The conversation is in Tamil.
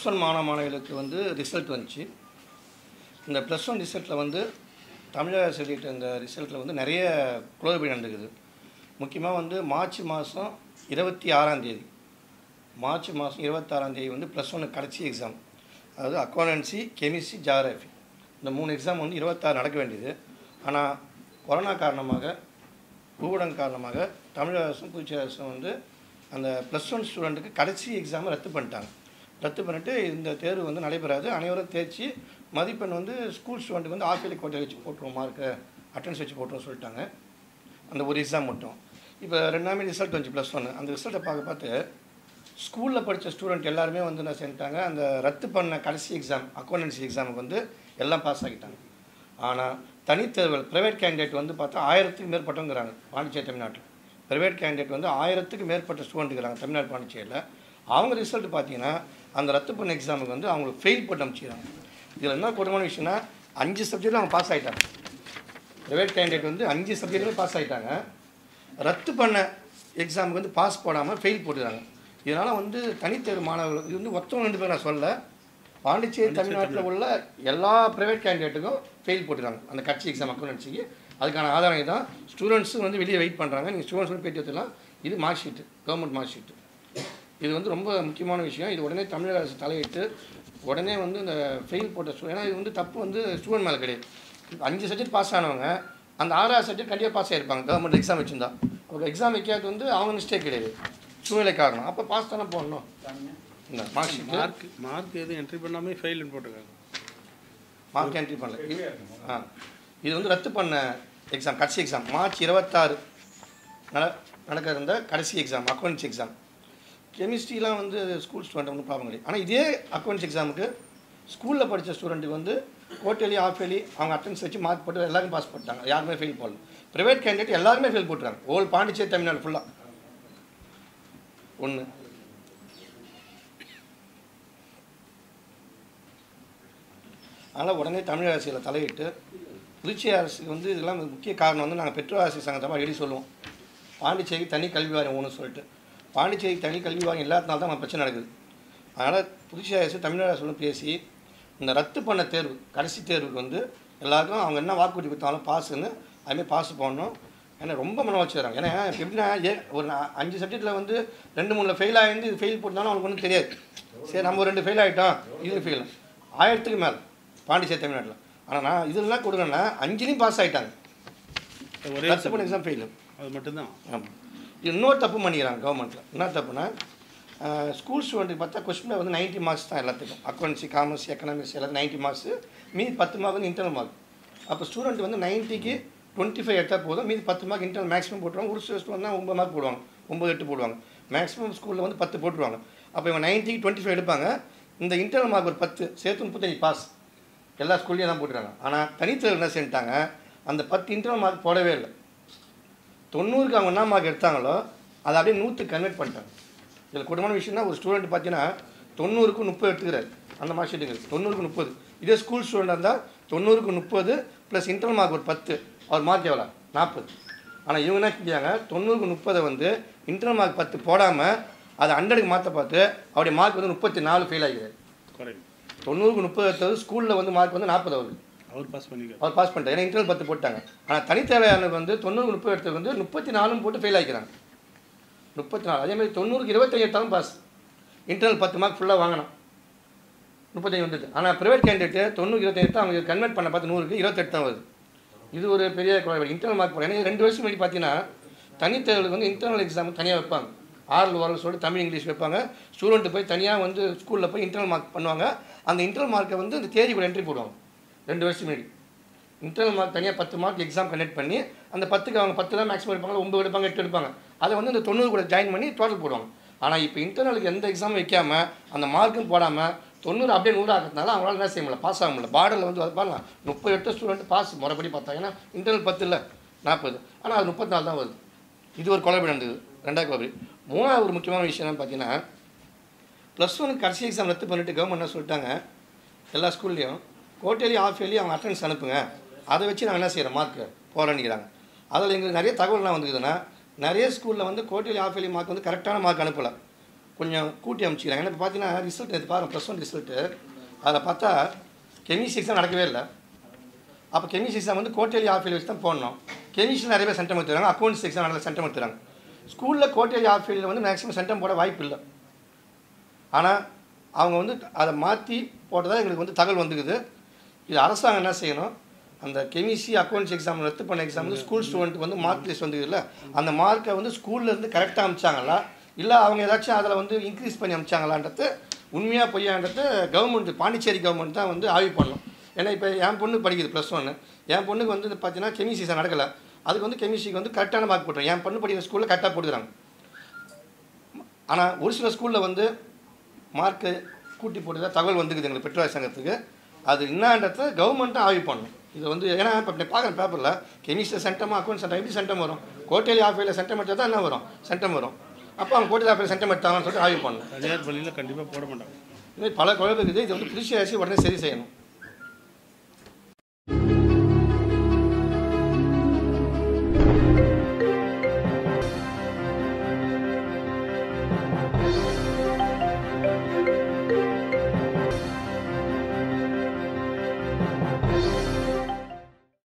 ஒன் மாணவ மாணவிகளுக்கு வந்து ரிசல்ட் வந்துச்சு இந்த ப்ளஸ் ஒன் ரிசல்ட்டில் வந்து தமிழக சொல்லிட்டு இந்த ரிசல்ட்டில் வந்து நிறைய குளறுபடி நடந்துக்குது முக்கியமாக வந்து மார்ச் மாதம் இருபத்தி ஆறாம் தேதி மார்ச் மாதம் இருபத்தாறாம் தேதி வந்து ப்ளஸ் ஒன்று கடைசி எக்ஸாம் அதாவது அக்கௌண்டன்சி கெமிஸ்ட்ரி ஜாகிரஃபி இந்த மூணு எக்ஸாம் வந்து இருபத்தாறு நடக்க வேண்டியது ஆனால் கொரோனா காரணமாக ஊரடங்கு காரணமாக தமிழக அரசும் புதுச்சேரி அரசும் வந்து அந்த ப்ளஸ் ஒன் ஸ்டூடெண்ட்டுக்கு கடைசி எக்ஸாமை ரத்து பண்ணிட்டாங்க ரத்து பண்ணிட்டு இந்த தேர்வு வந்து நடைபெறாது அனைவரும் தேர்ச்சி மதிப்பெண் வந்து ஸ்கூல் ஸ்டூடெண்ட்டுக்கு வந்து ஆஃபேலி கோட்டை வச்சு போட்டுருவோம் மார்க்கு அட்டன்ஸ் வச்சு போட்டுருவோம் சொல்லிட்டாங்க அந்த ஒரு எக்ஸாம் மட்டும் இப்போ ரெண்டாமே ரிசல்ட் வந்துச்சு ப்ளஸ் ஒன்று அந்த ரிசல்ட்டை பார்க்க பார்த்து ஸ்கூலில் படித்த ஸ்டூடெண்ட் எல்லாருமே வந்து என்ன செஞ்சிட்டாங்க அந்த ரத்து பண்ண கடைசி எக்ஸாம் அக்கௌண்டன்சி எக்ஸாமுக்கு வந்து எல்லாம் பாஸ் ஆகிட்டாங்க ஆனால் தனித்தேர்வுகள் ப்ரைவேட் கேண்டிடேட் வந்து பார்த்தா ஆயிரத்துக்கு மேற்பட்டவங்கிறாங்க பாண்டிச்சேரி தமிழ்நாட்டில் ப்ரைவேட் கேண்டிடேட் வந்து ஆயிரத்துக்கு மேற்பட்ட ஸ்டூடெண்ட் இருக்கிறாங்க தமிழ்நாடு பாண்டிச்சேரியில் அவங்க ரிசல்ட் பார்த்தீங்கன்னா அந்த ரத்து பண்ண எக்ஸாமுக்கு வந்து அவங்களுக்கு ஃபெயில் போட்டு அமைச்சிக்கிறாங்க இதில் என்ன கொடுமான விஷயம்னா அஞ்சு சப்ஜெக்டில் அவங்க பாஸ் ஆகிட்டாங்க ப்ரைவேட் கேண்டிடேட் வந்து அஞ்சு சப்ஜெக்ட்லேயும் பாஸ் ஆகிட்டாங்க ரத்து பண்ண எக்ஸாமுக்கு வந்து பாஸ் போடாமல் ஃபெயில் போட்டுறாங்க இதனால் வந்து தனித்தேர்வு மாணவர்கள் இது வந்து ஒத்தவங்க ரெண்டு பேர் நான் சொல்ல பாண்டிச்சேரி தமிழ்நாட்டில் உள்ள எல்லா ப்ரைவேட் கேண்டிடேட்டுக்கும் ஃபெயில் போட்டுறாங்க அந்த கட்சி எக்ஸாம் அக்கௌண்டன்சிக்கு அதுக்கான ஆதாரம் இதுதான் ஸ்டூடெண்ட்ஸும் வந்து வெளியே வெயிட் பண்ணுறாங்க நீங்கள் ஸ்டூடெண்ட்ஸ் வந்து பேட்டி எடுத்துலாம் இது mark sheet government mark sheet இது வந்து ரொம்ப முக்கியமான விஷயம் இது உடனே தமிழக அரசு தலையிட்டு உடனே வந்து இந்த ஃபெயில் போட்ட ஸ்டூ ஏன்னா இது வந்து தப்பு வந்து ஸ்டூடெண்ட் மேலே கிடையாது அஞ்சு சப்ஜெக்ட் பாஸ் ஆனவங்க அந்த ஆறாவது சப்ஜெக்ட் கண்டிப்பாக பாஸ் ஆகிருப்பாங்க கவர்மெண்ட் எக்ஸாம் வச்சுருந்தா அவங்க எக்ஸாம் வைக்காது வந்து அவங்க மிஸ்டேக் கிடையாது சூழ்நிலை காரணம் அப்போ பாஸ் தானே போடணும் இந்த மார்க் ஷீட்டு மார்க் மார்க் எதுவும் என்ட்ரி பண்ணாமல் ஃபெயில்னு போட்டிருக்காங்க மார்க் என்ட்ரி பண்ணல இது ஆ இது வந்து ரத்து பண்ண எக்ஸாம் கடைசி எக்ஸாம் மார்ச் இருபத்தாறு நட நடக்க இருந்த கடைசி எக்ஸாம் அக்கௌண்ட்ஸ் எக்ஸாம் கெமிஸ்ட்ரிலாம் வந்து ஸ்கூல் ஸ்டூடெண்ட் ஒன்றும் ப்ராப்ளம் கிடையாது ஆனால் இதே அக்கௌண்ட்ஸ் எக்ஸாமுக்கு ஸ்கூலில் படித்த ஸ்டூடெண்ட்டுக்கு வந்து குவார்டர்லி ஆஃப் இயர்லி அவங்க அட்டன்ஸ் வச்சு மார்க் போட்டு எல்லாரும் பாஸ் பண்ணிட்டாங்க யாருமே ஃபெயில் போடல ப்ரைவேட் கேண்டிடேட் எல்லாருமே ஃபெயில் போட்டுறாங்க ஓல் பாண்டிச்சேரி தமிழ்நாடு ஃபுல்லாக ஒன்று அதனால் உடனே தமிழக அரசியலில் தலையிட்டு புதுச்சேரி அரசுக்கு வந்து இதெல்லாம் முக்கிய காரணம் வந்து நாங்கள் பெற்றோர் ஆசிரியர் சங்கத்தமாக எழுதி சொல்லுவோம் பாண்டிச்சேரிக்கு தனி கல்வி வாரியம் ஒன்று சொல்லிட்டு பாண்டிச்சேரிக்கு தனி கல்வி வாரியம் இல்லாதனால தான் நம்ம பிரச்சனை நடக்குது அதனால் புதுச்சேரி அரசு தமிழக அரசு பேசி இந்த ரத்து பண்ண தேர்வு கடைசி தேர்வுக்கு வந்து எல்லாருக்கும் அவங்க என்ன வாக்குறுதி கொடுத்தாலும் பாஸுன்னு அதுமாதிரி பாஸ் பண்ணணும் ஏன்னா ரொம்ப மன வச்சுக்கிறாங்க ஏன்னா இப்ப எப்படின்னா ஏ ஒரு நா- அஞ்சு சப்ஜெக்ட்டில் வந்து ரெண்டு மூணில் ஃபெயில் ஆகிருந்து இது ஃபெயில் போட்டாலும் அவங்களுக்கு ஒன்றும் தெரியாது சரி நம்ம ஒரு ரெண்டு ஃபெயில் ஆகிட்டோம் இது ஃபெயில் ஆயிரத்துக்கு மேலே பாண்டிச்சேரி தமிழ்நாட்டில் ஆனால் நான் இதெல்லாம் கொடுங்கன்னா அஞ்சுலேயும் பாஸ் ஆகிட்டாங்க ஒரே ரத்து பண்ண எக்ஸாம் ஃபெயிலு அது மட்டும்தான் ஆமாம் இன்னொரு தப்பு பண்ணிக்கிறாங்க கவர்மெண்ட்டில் என்ன தப்புனா ஸ்கூல் ஸ்டூடெண்ட்டுக்கு பார்த்தா கொஸ்டினில் வந்து 90 மார்க்ஸ் தான் எல்லாத்துக்கும் அக்கௌண்ட்ஸி காமர்ஸ் எக்கனாமிக்ஸ் எல்லாத்துக்கும் 90 மார்க்ஸ் மீதி பத்து மார்க் வந்து இன்டர்னல் மார்க் அப்போ ஸ்டூடெண்ட் வந்து 90க்கு டுவெண்ட்டி ஃபைவ் எடுத்தால் போதும் மீதி பத்து மார்க் இன்டர்னல் மேக்ஸிமம் போட்டுருவாங்க ஒரு சில ஸ்டூடெண்ட் தான் ஒம்பது மார்க் போடுவாங்க ஒம்பது எட்டு போடுவாங்க மேக்ஸிமம் ஸ்கூலில் வந்து பத்து போட்டுருவாங்க அப்போ இவங்க 90க்கு டுவெண்ட்டி ஃபைவ் எடுப்பாங்க இந்த இன்டர்னல் மார்க் ஒரு பத்து சேர்த்து முப்பத்தஞ்சு பாஸ் எல்லா ஸ்கூல்லையும் தான் போட்டுருக்காங்க ஆனால் தனித்தேர்வு என்ன செஞ்சுட்டாங்க அந்த பத்து இன்டர்னல் மார்க் போடவே இல்லை தொண்ணூறுக்கு அவங்க என்ன மார்க் எடுத்தாங்களோ அதை அப்படியே நூற்றுக்கு கன்வெர்ட் பண்ணிட்டாங்க இதில் கொடுமான விஷயம்னா ஒரு ஸ்டூடெண்ட் பார்த்தீங்கன்னா தொண்ணூறுக்கு முப்பது எடுத்துக்கிறாரு அந்த மார்க் ஷீட்டுங்க தொண்ணூறுக்கு முப்பது இதே ஸ்கூல் ஸ்டூடெண்டாக இருந்தால் தொண்ணூறுக்கு முப்பது ப்ளஸ் இன்டர்னல் மார்க் ஒரு பத்து அவர் மார்க் எவ்வளோ நாற்பது ஆனால் இவங்க என்ன செஞ்சாங்க தொண்ணூறுக்கு முப்பதை வந்து இன்டர்னல் மார்க் பத்து போடாமல் அதை ஹண்ட்ரடுக்கு மாற்ற பார்த்து அவருடைய மார்க் வந்து முப்பத்தி நாலு ஃபெயில் ஆகிடுறாரு கரெக்ட் தொண்ணூறுக்கு முப்பது எடுத்தது ஸ்கூலில் வந்து மார்க் வந்து நாற்பது அவருக்கு அவர் பாஸ் பண்ணிக்கார் அவர் பாஸ் பண்ணிட்டார் ஏன்னா இன்டர்னல் பத்து போட்டாங்க ஆனால் தனித்தேவையானது வந்து தொண்ணூறு முப்பது எடுத்தது வந்து முப்பத்தி நாலும் போட்டு ஃபெயில் ஆகிக்கிறாங்க முப்பத்தி நாலு அதே மாதிரி தொண்ணூறுக்கு இருபத்தஞ்சு எடுத்தாலும் பாஸ் இன்டர்னல் பத்து மார்க் ஃபுல்லாக வாங்கணும் முப்பத்தஞ்சு வந்தது ஆனால் ப்ரைவேட் கேண்டிடேட்டு தொண்ணூறு இருபத்தஞ்சு எடுத்தா அவங்க கன்வெர்ட் பண்ண பார்த்து நூறுக்கு இருபத்தெட்டு தான் வருது இது ஒரு பெரிய இன்டர்னல் மார்க் போடுறேன் ஏன்னா ரெண்டு வருஷம் முன்னாடி பார்த்தீங்கன்னா தனித்தேர்வுக்கு வந்து இன்டர்னல் எக்ஸாம் தனியாக வைப்பாங்க ஆறு வரல் சொல்லிட்டு தமிழ் இங்கிலீஷ் வைப்பாங்க ஸ்டூடெண்ட்டு போய் தனியாக வந்து ஸ்கூலில் போய் இன்டர்னல் மார்க் பண்ணுவாங்க அந்த இன்டர்னல் மார்க்கை வந்து இந்த தேதி கூட என்ட்ரி போடுவாங்க ரெண்டு வருஷம் முன்னாடி இன்டர்னல் மார்க் தனியாக பத்து மார்க் எக்ஸாம் கண்டக்ட் பண்ணி அந்த பத்துக்கு அவங்க பத்து தான் மேக்ஸிமம் எடுப்பாங்க ஒம்பது எடுப்பாங்க எட்டு எடுப்பாங்க அதை வந்து இந்த தொண்ணூறு கூட ஜாயின் பண்ணி டோட்டல் போடுவாங்க ஆனால் இப்போ இன்டர்னலுக்கு எந்த எக்ஸாமும் வைக்காம அந்த மார்க்கும் போடாமல் தொண்ணூறு அப்படியே நூறு ஆகிறதுனால அவங்களால என்ன செய்ய முடியல பாஸ் ஆக முடியல பார்டரில் வந்து அது பாருங்க முப்பது எட்டு ஸ்டூடெண்ட் பாஸ் முறைப்படி பார்த்தாங்க ஏன்னா இன்டர்னல் பத்து இல்லை நாற்பது ஆனால் அது முப்பத்தி நாலு தான் வருது இது ஒரு குழப்பம் நடந்தது ரெண்டாவது குழப்பம் மூணாவது ஒரு முக்கியமான விஷயம் என்னன்னு பார்த்தீங்கன்னா ப்ளஸ் ஒன் கடைசி எக்ஸாம் ரத்து பண்ணிட்டு கவர்மெண்ட் என்ன சொல்லிட்டாங்க எல்லா ஸ்கூல்லையும் குவார்டர்லி ஆஃப் இயர்லி அவங்க அட்டன்ஸ் அனுப்புங்க அதை வச்சு நாங்கள் என்ன செய்கிறோம் மார்க்கு போகிறேன்னுக்கிறாங்க அதில் எங்களுக்கு நிறைய தகவல்லாம் வந்துக்குதுன்னா நிறைய ஸ்கூலில் வந்து குவார்டர்லி ஆஃப் இயர்லி மார்க் வந்து கரெக்டான மார்க் அனுப்பலை கொஞ்சம் கூட்டி அமைச்சிக்கிறாங்க ஏன்னா இப்போ பார்த்தீங்கன்னா ரிசல்ட் எடுத்து பாருங்க ப்ளஸ் ஒன் ரிசல்ட்டு அதில் பார்த்தா கெமிஸ்ட்ரி எக்ஸாம் நடக்கவே இல்லை அப்போ கெமிஸ்ட்ரி எக்ஸாம் வந்து கோட்டேலி ஆஃபீல் வச்சு தான் போடணும் கெமிஸ்ட்ரி நிறைய பேர் சென்டம் எடுத்துறாங்க அக்கௌண்ட்ஸ் எக்ஸாம் நல்ல சென்டம் எடுத்துறாங்க ஸ்கூலில் கோட்டேலி ஆஃபீலில் வந்து மேக்ஸிமம் சென்டம் போட வாய்ப்பு இல்லை ஆனால் அவங்க வந்து அதை மாற்றி போட்டதாக எங்களுக்கு வந்து தகவல் வந்துக்குது இது அரசாங்கம் என்ன செய்யணும் அந்த கெமிஸ்ட்ரி அக்கௌண்ட்ஸ் எக்ஸாம் ரத்து பண்ண எக்ஸாம் வந்து ஸ்கூல் ஸ்டூடெண்ட்டுக்கு வந்து மார்க் லிஸ்ட் வந்துக்குதுல்ல அந்த மார்க்கை வந்து ஸ்கூல்ல இருந்து கரெக்டாக அமிச்சாங்களா இல்லை அவங்க ஏதாச்சும் அதில் வந்து இன்க்ரீஸ் பண்ணி அமிச்சாங்களான்றது உண்மையாக பொய்யான்றது கவர்மெண்ட் பாண்டிச்சேரி கவர்மெண்ட் தான் வந்து ஆய்வு பண்ணணும் ஏன்னா இப்போ என் பொண்ணு படிக்குது ப்ளஸ் ஒன்று என் பொண்ணுக்கு வந்து பார்த்தீங்கன்னா கெமிஸ்ட்ரி எக்ஸாம் நடக்கலை அதுக்கு வந்து கெமிஸ்ட்ரிக்கு வந்து கரெக்டான மார்க் போட்டுரும் என் பொண்ணு படிக்கிற ஸ்கூலில் கரெக்டாக போட்டுக்கிறாங்க ஆனால் ஒரு சில ஸ்கூலில் வந்து மார்க்கு கூட்டி போட்டதா தகவல் வந்துக்குது எங்களுக்கு பெற்றோர் சங்கத்துக்கு அது என்னன்றத கவர்மெண்ட்டும் ஆய்வு பண்ணணும் இது வந்து ஏன்னா இப்போ இப்படி பார்க்குற பேப்பரில் கெமிஸ்ட்ரி சென்டமா அக்கௌண்ட் சென்டம் எப்படி சென்டம் வரும் கோட்டேலி ஆஃபீஸில் சென்டம் எடுத்தால் தான் என்ன வரும் சென்டம் வரும் அப்போ அவங்க கோட்டேலி ஆஃபீஸில் சென்டம் எடுத்தாங்கன்னு சொல்லிட்டு ஆய்வு பண்ணணும் தனியார் பள்ளியில் கண்டிப்பாக போட மாட்டாங்க இது மாதிரி பல குழம்பு இருக்குது இது வந்து புதுச்சேரி அரசு உடனே சரி செய்யணும்